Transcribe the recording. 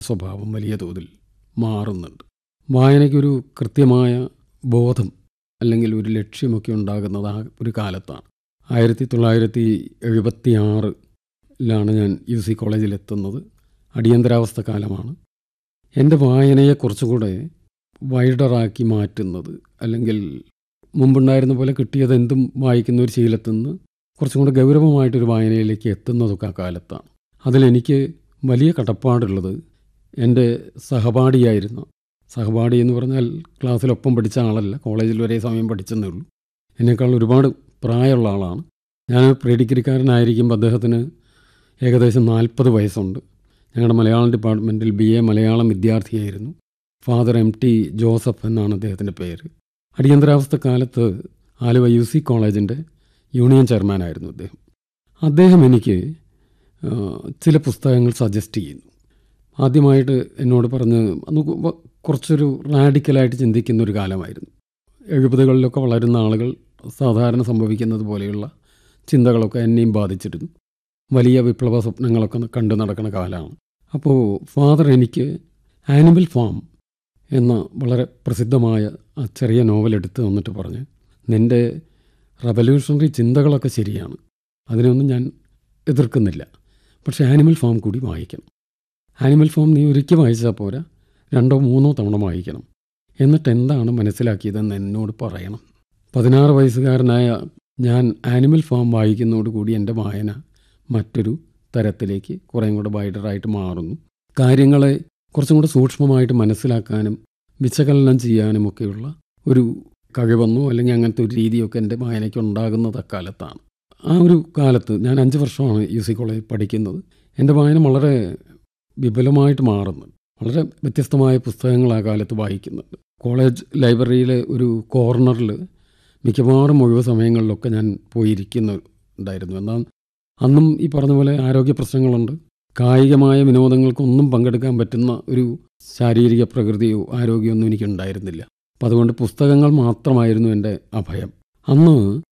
സ്വഭാവം വലിയ തോതിൽ മാറുന്നുണ്ട് വായനയ്ക്കൊരു കൃത്യമായ ബോധം അല്ലെങ്കിൽ ഒരു ലക്ഷ്യമൊക്കെ ഉണ്ടാകുന്നത് ആ ഒരു കാലത്താണ് ആയിരത്തി തൊള്ളായിരത്തി എഴുപത്തി ആറിലാണ് ഞാൻ യു സി കോളേജിലെത്തുന്നത് അടിയന്തരാവസ്ഥ കാലമാണ് എൻ്റെ വായനയെ കുറച്ചുകൂടെ വൈഡറാക്കി മാറ്റുന്നത് അല്ലെങ്കിൽ മുമ്പുണ്ടായിരുന്ന പോലെ കിട്ടിയത് എന്തും വായിക്കുന്ന ഒരു ശീലത്തിൽ നിന്ന് കുറച്ചും കൂടെ ഗൗരവമായിട്ടൊരു വായനയിലേക്ക് എത്തുന്നതൊക്കെ ആ കാലത്താണ് അതിലെനിക്ക് വലിയ കടപ്പാടുള്ളത് എൻ്റെ സഹപാഠിയായിരുന്ന സഹപാഠി എന്ന് പറഞ്ഞാൽ ക്ലാസ്സിലൊപ്പം പഠിച്ച ആളല്ല കോളേജിൽ ഒരേ സമയം പഠിച്ചെന്നേ ഉള്ളൂ എന്നേക്കാൾ ഒരുപാട് പ്രായമുള്ള ആളാണ് ഞാൻ പ്രീ ഡിഗ്രിക്കാരനായിരിക്കുമ്പോൾ അദ്ദേഹത്തിന് ഏകദേശം നാൽപ്പത് വയസ്സുണ്ട് ഞങ്ങളുടെ മലയാളം ഡിപ്പാർട്ട്മെൻറ്റിൽ ബി എ മലയാളം വിദ്യാർത്ഥിയായിരുന്നു ഫാദർ എം ടി ജോസഫ് എന്നാണ് അദ്ദേഹത്തിൻ്റെ പേര് അടിയന്തരാവസ്ഥ കാലത്ത് ആലുവ യു സി കോളേജിൻ്റെ യൂണിയൻ ചെയർമാനായിരുന്നു അദ്ദേഹം അദ്ദേഹം എനിക്ക് ആ, ചില പുസ്തകങ്ങൾ സജസ്റ്റ് ചെയ്യുന്നു ആദ്യമായിട്ട് എന്നോട് പറഞ്ഞ് അന്ന് കു- കുറച്ചൊരു റാഡിക്കലായിട്ട് ചിന്തിക്കുന്ന ഒരു കാലമായിരുന്നു എഴുപതുകളിലൊക്കെ വളരുന്ന ആളുകൾ സാധാരണ സംഭവിക്കുന്നത് പോലെയുള്ള ചിന്തകളൊക്കെ എന്നെയും ബാധിച്ചിരുന്നു വലിയ വിപ്ലവ സ്വപ്നങ്ങളൊക്കെ കണ്ടു നടക്കുന്ന കാലമാണ് അപ്പോൾ ഫാദർ എനിക്ക് ആനിമൽ ഫാം എന്ന വളരെ പ്രസിദ്ധമായ ആ ചെറിയ നോവൽ എടുത്ത് തന്നിട്ട് പറഞ്ഞ് നിൻ്റെ റവല്യൂഷണറി ചിന്തകളൊക്കെ ശരിയാണ് അതിനൊന്നും ഞാൻ എതിർക്കുന്നില്ല പക്ഷേ ആനിമൽ ഫാം കൂടി വായിക്കണം ആനിമൽ ഫാം നീ ഒരിക്കൽ വായിച്ചാൽ പോരാ രണ്ടോ മൂന്നോ തവണ വായിക്കണം എന്നിട്ട് എന്താണ് മനസ്സിലാക്കിയതെന്ന് എന്നോട് പറയണം പതിനാറ് വയസ്സുകാരനായ ഞാൻ ആനിമൽ ഫാം വായിക്കുന്നതോടുകൂടി എൻ്റെ വായന മറ്റൊരു തരത്തിലേക്ക് കുറേയും കൂടെ വൈഡറായിട്ട് മാറുന്നു കാര്യങ്ങളെ കുറച്ചും കൂടെ സൂക്ഷ്മമായിട്ട് മനസ്സിലാക്കാനും വിശകലനം ചെയ്യാനും ഒക്കെയുള്ള ഒരു കഴിവെന്നോ അല്ലെങ്കിൽ അങ്ങനത്തെ ഒരു രീതിയൊക്കെ എൻ്റെ വായനയ്ക്ക് ഉണ്ടാകുന്നത് അക്കാലത്താണ് ആ ഒരു കാലത്ത് ഞാൻ അഞ്ച് വർഷമാണ് യു സി കോളേജിൽ പഠിക്കുന്നത് എൻ്റെ വായന വളരെ വിപുലമായിട്ട് മാറുന്നുണ്ട് വളരെ വ്യത്യസ്തമായ പുസ്തകങ്ങൾ ആ കാലത്ത് വായിക്കുന്നുണ്ട് കോളേജ് ലൈബ്രറിയിലെ ഒരു കോർണറിൽ മിക്കവാറും ഒഴിവ് സമയങ്ങളിലൊക്കെ ഞാൻ പോയിരിക്കുന്നുണ്ടായിരുന്നു എന്നാൽ അന്നും ഈ പറഞ്ഞ പോലെ ആരോഗ്യ പ്രശ്നങ്ങളുണ്ട് കായികമായ വിനോദങ്ങൾക്കൊന്നും പങ്കെടുക്കാൻ പറ്റുന്ന ഒരു ശാരീരിക പ്രകൃതിയോ ആരോഗ്യമൊന്നും എനിക്കുണ്ടായിരുന്നില്ല അപ്പം അതുകൊണ്ട് പുസ്തകങ്ങൾ മാത്രമായിരുന്നു എൻ്റെ അഭയം അന്ന്